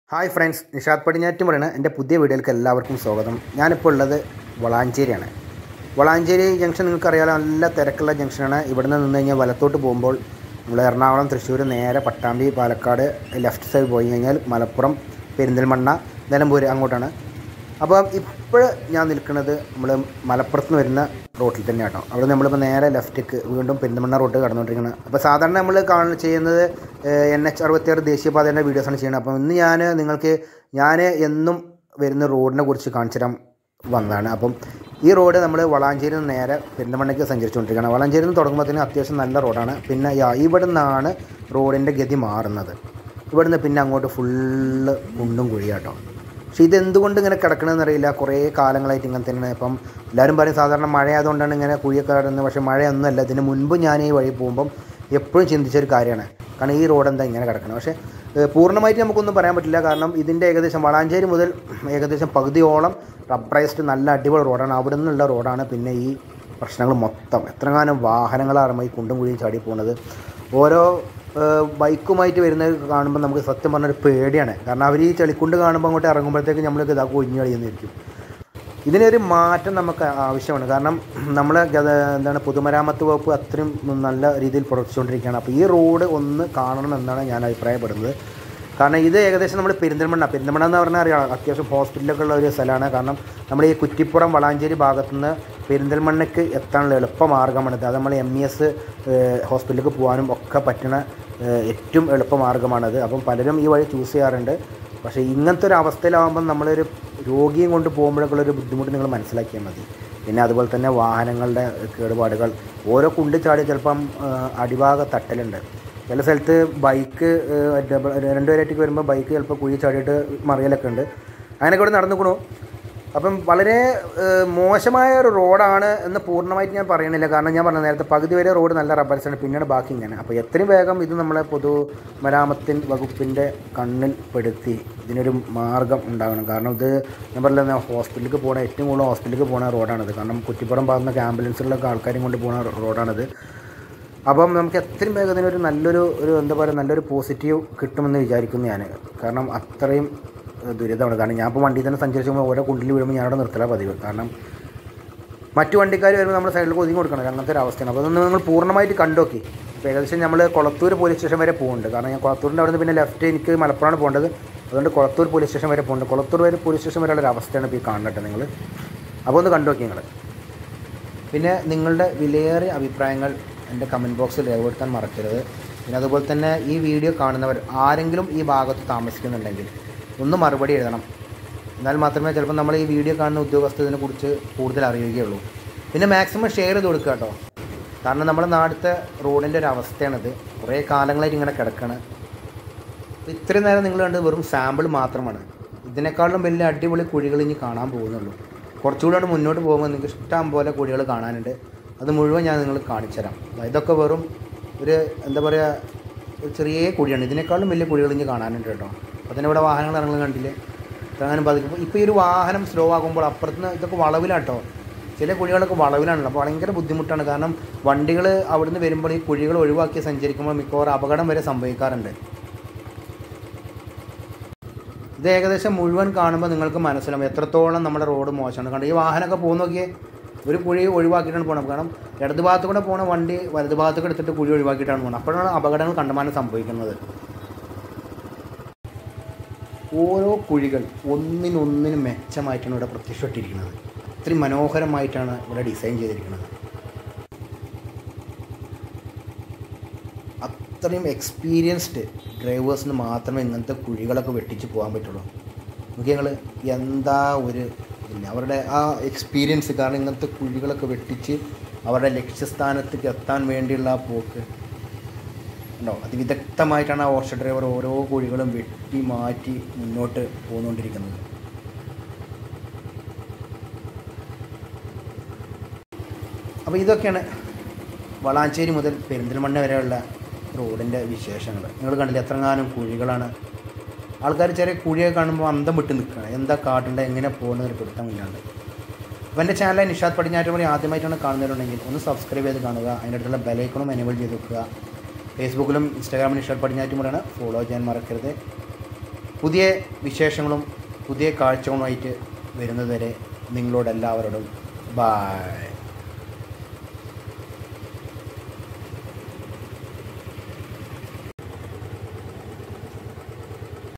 hi friends Nishad പടിഞ്ഞാറ്റുമുറയാണ് എൻ്റെ പുതിയ വീഡിയോയിലേക്ക് എല്ലാവർക്കും സ്വാഗതം ഞാനിപ്പോൾ ഉള്ളത് വളാഞ്ചേരിയാണ് വളാഞ്ചേരി ജംഗ്ഷൻ നിങ്ങൾക്കറിയാലോ നല്ല തിരക്കുള്ള ജംഗ്ഷനാണ് ഇവിടുന്ന് നിന്ന് കഴിഞ്ഞാൽ വലത്തോട്ട് പോകുമ്പോൾ നമ്മൾ എറണാകുളം തൃശ്ശൂർ നേരെ പട്ടാമ്പി പാലക്കാട് ലെഫ്റ്റ് സൈഡ് പോയി കഴിഞ്ഞാൽ മലപ്പുറം പെരിന്തൽമണ്ണ നിലമ്പൂർ അങ്ങോട്ടാണ് അപ്പം ഇപ്പോൾ ഞാൻ നിൽക്കുന്നത് നമ്മൾ മലപ്പുറത്ത് നിന്ന് വരുന്ന റോട്ടിൽ തന്നെ കേട്ടോ അവിടെ നമ്മളിപ്പോൾ നേരെ ലെഫ്റ്റിക്ക് വീണ്ടും പെരിന്തമണ്ണ റോഡ് കടന്നുകൊണ്ടിരിക്കുന്നത് അപ്പോൾ സാധാരണ നമ്മൾ കാണുന്ന ചെയ്യുന്നത് എൻ എച്ച് അറുപത്തിയാറ് ദേശീയപാതയുടെ വീഡിയോസാണ് ചെയ്യുന്നത് അപ്പം ഇന്ന് ഞാൻ നിങ്ങൾക്ക് ഞാൻ എന്നും വരുന്ന റോഡിനെ കുറിച്ച് കാണിച്ചു തരാൻ വന്നതാണ് അപ്പം ഈ റോഡ് നമ്മൾ വളാഞ്ചേരി നിന്ന് നേരെ പെരിന്തമണ്ണയ്ക്ക് സഞ്ചരിച്ചുകൊണ്ടിരിക്കുകയാണ് വളാഞ്ചേരി നിന്ന് തുടങ്ങുമ്പോഴത്തേനും അത്യാവശ്യം നല്ല റോഡാണ് പിന്നെ യാ ഇവിടെ നിന്നാണ് റോഡിൻ്റെ ഗതി മാറുന്നത് ഇവിടുന്ന് പിന്നെ അങ്ങോട്ട് ഫുള്ള് കുണ്ടും കുഴിയാട്ടോ പക്ഷേ ഇതെന്തുകൊണ്ട് ഇങ്ങനെ കിടക്കണമെന്ന് അറിയില്ല കുറേ കാലങ്ങളായിട്ട് ഇങ്ങനെ തന്നെയാണ് ഇപ്പം എല്ലാവരും പറയും സാധാരണ മഴ ആയതുകൊണ്ടാണ് ഇങ്ങനെ കുഴിയൊക്കെ കിടന്നത് പക്ഷേ മഴയൊന്നുമല്ല ഇതിന് മുൻപ് ഞാൻ ഈ വഴി പോകുമ്പം എപ്പോഴും ചിന്തിച്ചൊരു കാര്യമാണ് കാരണം ഈ റോഡ് എന്താ ഇങ്ങനെ കിടക്കണം പക്ഷേ ഏഹ്, പൂർണ്ണമായിട്ട് നമുക്കൊന്നും പറയാൻ പറ്റില്ല കാരണം ഇതിൻ്റെ ഏകദേശം വളാഞ്ചേരി മുതൽ ഏകദേശം പകുതിയോളം റബ്ബറൈസ്ഡ് നല്ല അടിപൊളി റോഡാണ് അവിടെ നിന്നുള്ള റോഡാണ് പിന്നെ ഈ പ്രശ്നങ്ങൾ മൊത്തം എത്രങ്ങാനും വാഹനങ്ങളാണ് ഈ കുണ്ടും കുഴിയും ചാടി പോകുന്നത് ഓരോ ഏഹ് ബൈക്കുമായിട്ട് വരുന്നത് കാണുമ്പോൾ നമുക്ക് സത്യം പറഞ്ഞൊരു പേടിയാണ് കാരണം അവർ ഈ ചെളിക്കുണ്ട് കാണുമ്പോൾ അങ്ങോട്ട് ഇറങ്ങുമ്പോഴത്തേക്ക് നമ്മൾക്ക് ഇതാ കൊഞ്ഞു കളിയുന്നിരിക്കും ഇതിനൊരു മാറ്റം നമുക്ക് ആവശ്യമാണ് കാരണം നമ്മളെ ഗത എന്താണ് പൊതുമരാമത്ത് വകുപ്പ് അത്രയും നല്ല രീതിയിൽ പ്രവർത്തിച്ചുകൊണ്ടിരിക്കുകയാണ് അപ്പോൾ ഈ റോഡ് ഒന്ന് കാണണം എന്നാണ് ഞാൻ അഭിപ്രായപ്പെടുന്നത് കാരണം ഇത് ഏകദേശം നമ്മൾ പെരിന്തൽമണ്ണ പെരിന്തൽമണ്ണ എന്ന് പറഞ്ഞാൽ അറിയാം അത്യാവശ്യം ഹോസ്പിറ്റലൊക്കെ ഉള്ള ഒരു സ്ഥലമാണ് കാരണം നമ്മൾ ഈ കുറ്റിപ്പുറം വളാഞ്ചേരി ഭാഗത്തുനിന്ന് പെരിന്തൽമണ്ണയ്ക്ക് എത്താനുള്ള എളുപ്പമാർഗ്ഗമാണിത് അത് നമ്മൾ എം ഇ എസ് ഹോസ്പിറ്റലിലേക്ക് പോകാനും ഒക്കെ പറ്റുന്ന ഏഹ്, ഏറ്റവും എളുപ്പമാർഗ്ഗമാണത് അപ്പം പലരും ഈ വഴി ചൂസ് ചെയ്യാറുണ്ട് പക്ഷേ ഇങ്ങനത്തെ ഒരു അവസ്ഥയിലാകുമ്പം നമ്മളൊരു രോഗിയും കൊണ്ട് പോകുമ്പോഴൊക്കെയുള്ള ഒരു ബുദ്ധിമുട്ട് നിങ്ങൾ മനസ്സിലാക്കിയാൽ മതി പിന്നെ അതുപോലെ തന്നെ വാഹനങ്ങളുടെ കേടുപാടുകൾ ഓരോ കുണ്ട് ചാടി ചിലപ്പം ഏഹ്, അടിഭാഗ തട്ടലുണ്ട് ചില സ്ഥലത്ത് ബൈക്ക് ഏഹ്, ഡബിൾ രണ്ടുപേരായിട്ട് വരുമ്പോൾ ബൈക്ക് ചിലപ്പോൾ കുഴി ചാടിയിട്ട് മറിയലൊക്കെ ഉണ്ട് അങ്ങനെയൊക്കെ ഇവിടെ നടന്നുക്കണു അപ്പം വളരെ ഏഹ്, മോശമായ ഒരു റോഡാണ് എന്ന് പൂർണ്ണമായിട്ട് ഞാൻ പറയണില്ല കാരണം ഞാൻ പറഞ്ഞ നേരത്തെ പകുതി വരെ റോഡ് നല്ല റബ്ബർസാണ് പിന്നീട് ബാക്കി ഇങ്ങനെ അപ്പോൾ എത്രയും വേഗം ഇത് നമ്മളെ പൊതുമരാമത്തിൻ വകുപ്പിൻ്റെ കണ്ണിൽ പെടുത്തി ഇതിനൊരു മാർഗം ഉണ്ടാകണം കാരണം ഇത് ഞാൻ പറഞ്ഞില്ല ഹോസ്പിറ്റലിലേക്ക് പോകണ ഏറ്റവും കൂടുതൽ ഹോസ്പിറ്റലിലേക്ക് പോകുന്ന റോഡാണിത് കാരണം കുറ്റിപ്പുറം ഭാഗത്തുനിന്നൊക്കെ ആംബുലൻസിലൊക്കെ ആൾക്കാരെയും കൊണ്ട് പോകുന്ന റോഡാണിത് അപ്പം നമുക്ക് എത്രയും വേഗം ഇതിനൊരു നല്ലൊരു ഒരു എന്താ പറയുക നല്ലൊരു പോസിറ്റീവ് കിട്ടുമെന്ന് വിചാരിക്കുന്നു ഞാൻ കാരണം അത്രയും ഏഹ്, ദുരിതമാണ് കാരണം ഞാൻ ഇപ്പോൾ വണ്ടിയിൽ തന്നെ സഞ്ചരിച്ചുമ്പോൾ ഓരോ കുണ്ടിൽ വീഴുമ്പോൾ ഞാനവിടെ നിർത്തല പതിവ് കാരണം മറ്റു വണ്ടിക്കാർ വരുമ്പോൾ നമ്മൾ സൈഡിലേക്ക് ഒതുങ്ങി കൊടുക്കണം അങ്ങനത്തെ ഒരു അവസ്ഥയാണ് അപ്പോൾ അതൊന്ന് നിങ്ങൾ പൂർണ്ണമായിട്ട് കണ്ടോക്കി ഇപ്പോൾ ഏകദേശം നമ്മൾ കൊളത്തൂർ പോലീസ് സ്റ്റേഷൻ വരെ പോകുന്നുണ്ട് കാരണം ഞാൻ കൊളത്തൂരിൻ്റെ അവിടെ നിന്ന് പിന്നെ ലെഫ്റ്റ് എനിക്ക് മലപ്പുറമാണ് പോകേണ്ടത് അതുകൊണ്ട് കൊളത്തൂർ പോലീസ് സ്റ്റേഷൻ വരെ പോകുന്നുണ്ട് കൊളത്തൂർ വരെ പോലീസ് സ്റ്റേഷൻ വരെയുള്ള ഒരു അവസ്ഥയാണ് ഇപ്പോൾ ഈ കാണട്ടെ നിങ്ങൾ അപ്പോൾ ഒന്ന് കണ്ടോക്കി നിങ്ങൾ പിന്നെ നിങ്ങളുടെ വിലയേറിയ അഭിപ്രായങ്ങൾ എൻ്റെ കമൻറ്റ് ബോക്സിൽ രേഖപ്പെടുത്താൻ മറക്കരുത് പിന്നെ അതുപോലെ തന്നെ ഈ വീഡിയോ കാണുന്നവർ ആരെങ്കിലും ഈ ഭാഗത്ത് താമസിക്കുന്നുണ്ടെങ്കിൽ ഒന്ന് മറുപടി എഴുതണം എന്നാൽ മാത്രമേ ചിലപ്പോൾ നമ്മൾ ഈ വീഡിയോ കാണുന്ന ഉദ്യോഗസ്ഥർ ഇതിനെക്കുറിച്ച് കൂടുതൽ അറിയുകയുള്ളൂ പിന്നെ മാക്സിമം ഷെയർ ചെയ്ത് കൊടുക്കുക കേട്ടോ കാരണം നമ്മുടെ നാടുത്തെ റോഡിൻ്റെ ഒരു അവസ്ഥയാണിത് കുറേ കാലങ്ങളായിട്ട് ഇങ്ങനെ കിടക്കുകയാണ് അപ്പോൾ ഇത്രയും നേരം നിങ്ങൾ കണ്ടത് വെറും സാമ്പിൾ മാത്രമാണ് ഇതിനേക്കാളും വലിയ അടിപൊളി കുഴികൾ ഇനി കാണാൻ പോകുന്നുള്ളൂ കുറച്ചുകൂടെ അങ്ങട് മുന്നോട്ട് പോകുമ്പോൾ നിങ്ങൾക്ക് ഇഷ്ടം പോലെ കുഴികൾ കാണാനുണ്ട് അത് മുഴുവൻ ഞാൻ നിങ്ങൾ കാണിച്ചുതരാം ദാ ഇതൊക്കെ വെറും ഒരു എന്താ പറയുക ഒരു ചെറിയ കുഴിയാണ് ഇതിനേക്കാളും വലിയ കുഴികൾ ഇനി കാണാനുണ്ട് കേട്ടോ അപ്പോൾ തന്നെ ഇവിടെ വാഹനങ്ങൾ ഇറങ്ങുന്നത് കണ്ടില്ലേ ഇറങ്ങാനും ബാധിക്കും ഇപ്പോൾ ഈ ഒരു വാഹനം സ്ലോ ആകുമ്പോൾ അപ്പുറത്തുനിന്ന് ഇതൊക്കെ വളവിലാട്ടോ ചില കുഴികളൊക്കെ വളവിലാണല്ലോ അപ്പോൾ ഭയങ്കര ബുദ്ധിമുട്ടാണ് കാരണം വണ്ടികൾ അവിടുന്ന് വരുമ്പോൾ ഈ കുഴികൾ ഒഴിവാക്കി സഞ്ചരിക്കുമ്പോൾ മിക്കവാറും അപകടം വരെ സംഭവിക്കാറുണ്ട് ഇത് ഏകദേശം മുഴുവൻ കാണുമ്പോൾ നിങ്ങൾക്ക് മനസ്സിലാവും എത്രത്തോളം നമ്മുടെ റോഡ് മോശമാണ് കാരണം ഈ വാഹനമൊക്കെ പോകുന്ന നോക്കിയേ ഒരു കുഴി ഒഴിവാക്കിയിട്ടാണ് പോകണം കാരണം ഇടത് ഭാഗത്ത് കൂടെ പോണ വണ്ടി വലത് ഭാഗത്തേക്ക് എടുത്തിട്ട് കുഴി ഒഴിവാക്കിയിട്ടാണ് പോകുന്നത് അപ്പോഴാണ് അപകടങ്ങൾ കണ്ടമാനം സംഭവിക്കുന്നത് ഓരോ കുഴികൾ ഒന്നിനൊന്നിനും മെച്ചമായിട്ടാണ് ഇവിടെ പ്രത്യക്ഷപ്പെട്ടിരിക്കുന്നത് അത്രയും മനോഹരമായിട്ടാണ് ഇവിടെ ഡിസൈൻ ചെയ്തിരിക്കുന്നത് അത്രയും എക്സ്പീരിയൻസ്ഡ് ഡ്രൈവേഴ്സിന് മാത്രമേ ഇങ്ങനത്തെ കുഴികളൊക്കെ വെട്ടിച്ച് പോകാൻ പറ്റുള്ളൂ നോക്കി ഞങ്ങൾ എന്താ ഒരു ഇല്ല അവരുടെ ആ എക്സ്പീരിയൻസ് കാരണം ഇങ്ങനത്തെ കുഴികളൊക്കെ വെട്ടിച്ച് അവരുടെ ലക്ഷ്യസ്ഥാനത്തേക്ക് എത്താൻ വേണ്ടിയുള്ള ആ പോക്ക് ഉണ്ടോ അതിവിദഗ്ധമായിട്ടാണ് ആ ഓർഷ ഡ്രൈവർ ഓരോ കുഴികളും വെട്ടി മാറ്റി മുന്നോട്ട് പോന്നുകൊണ്ടിരിക്കുന്നത് അപ്പോൾ ഇതൊക്കെയാണ് വളാഞ്ചേരി മുതൽ പെരിന്തൽമണ്ണ വരെയുള്ള റോഡിൻ്റെ വിശേഷങ്ങൾ നിങ്ങൾ കണ്ടില്ല എത്രങ്ങാനും കുഴികളാണ് ആൾക്കാർ ചെറിയ കുഴിയൊക്കെ കാണുമ്പോൾ അന്തം വിട്ട് നിൽക്കുകയാണ് എന്താ കാട്ടേണ്ടത് എങ്ങനെ പോകുന്നത് ഒരു പിടുത്തമില്ലാണ്ട് അപ്പോൾ എൻ്റെ ചാനൽ നിഷാദ് പടിഞ്ഞാറ്റുപടി ആദ്യമായിട്ടാണ് കാണുന്നവരുണ്ടെങ്കിൽ ഒന്ന് സബ്സ്ക്രൈബ് ചെയ്ത് കാണുക അതിൻ്റെ അടുത്തുള്ള ബെലൈക്കണും എനേബിൾ ചെയ്ത് വെക്കുക ഫേസ്ബുക്കിലും ഇൻസ്റ്റാഗ്രാമിലും നിഷാദ് പടിഞ്ഞാറ്റുമുറാണ് ഫോളോ ചെയ്യാൻ മറക്കരുത് പുതിയ വിശേഷങ്ങളും പുതിയ കാഴ്ചകളുമായിട്ട് വരുന്നതുവരെ നിങ്ങളോട് എല്ലാവരോടും ബായ്